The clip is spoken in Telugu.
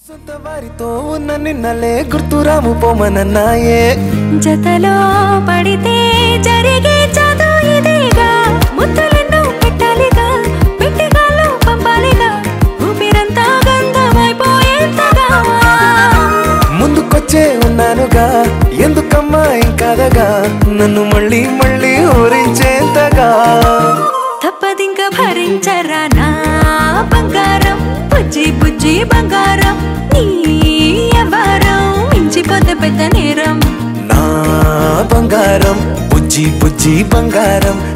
సొంత వారితో ఉన్న నిన్నలే గుర్తురాము పోమనన్నాయే జతలో పడితే జరిగే చదువు ఇదేగా ముద్దులెన్నో పెట్టాలిగా పెట్టిగాళ్ళు పంపాలిగా ఊపిరంతా గంధమైపోయేంతగా ముందుకొచ్చే ఉన్నానుగా ఎందుకమ్మా ఇంకాదగా నన్ను మళ్ళీ మళ్ళీ ఊరించేంతగా తప్పదింక భరించరా నా బంగారం బుజ్జి బుజ్జి బంగారం నీ వ్యవహారం మించిపోతే పెద్ద నేరం నా బంగారం బుజ్జి బుజ్జి బంగారం